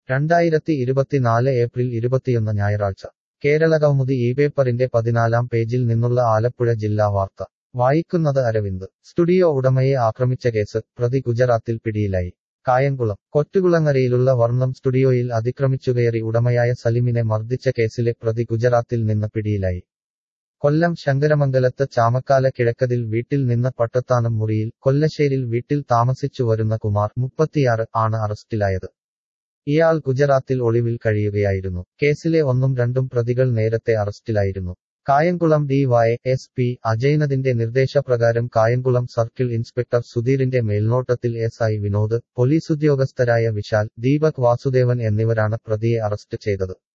രണ്ടായിരത്തി ഇരുപത്തിനാല് ഏപ്രിൽ ഇരുപത്തിയൊന്ന് ഞായറാഴ്ച കേരള കൗമുദി ഈ പേപ്പറിന്റെ പതിനാലാം പേജിൽ നിന്നുള്ള ആലപ്പുഴ ജില്ലാ വാർത്ത വായിക്കുന്നത് അരവിന്ദ് സ്റ്റുഡിയോ ഉടമയെ ആക്രമിച്ച കേസ് പ്രതി ഗുജറാത്തിൽ പിടിയിലായി കായംകുളം കൊറ്റുകുളങ്ങരയിലുള്ള വർണ്ണം സ്റ്റുഡിയോയിൽ അതിക്രമിച്ചുകയറി ഉടമയായ സലിമിനെ മർദ്ദിച്ച കേസിലെ പ്രതി ഗുജറാത്തിൽ നിന്ന് പിടിയിലായി കൊല്ലം ശങ്കരമംഗലത്ത് ചാമക്കാല കിഴക്കതിൽ വീട്ടിൽ നിന്ന് പട്ടത്താനം മുറിയിൽ കൊല്ലശ്ശേരിൽ വീട്ടിൽ താമസിച്ചു വരുന്ന കുമാർ മുപ്പത്തിയാറ് ആണ് അറസ്റ്റിലായത് ഇയാൾ ഗുജറാത്തിൽ ഒളിവിൽ കഴിയുകയായിരുന്നു കേസിലെ ഒന്നും രണ്ടും പ്രതികൾ നേരത്തെ അറസ്റ്റിലായിരുന്നു Kayamkulam D Y S P അജയ്നദിന്റെ നിർദ്ദേശപ്രകാരം കായംകുളം സർക്കിൾ ഇൻസ്പെക്ടർ സുധീറിന്റെ മേൽനോട്ടത്തിൽ എസ് ഐ വിനോദ് പോലീസുദ്യോഗസ്ഥരായ വിശാൽ ദീപക് വാസുദേവൻ എന്നിവരാണ് പ്രതിയെ അറസ്റ്റ് ചെയ്തത്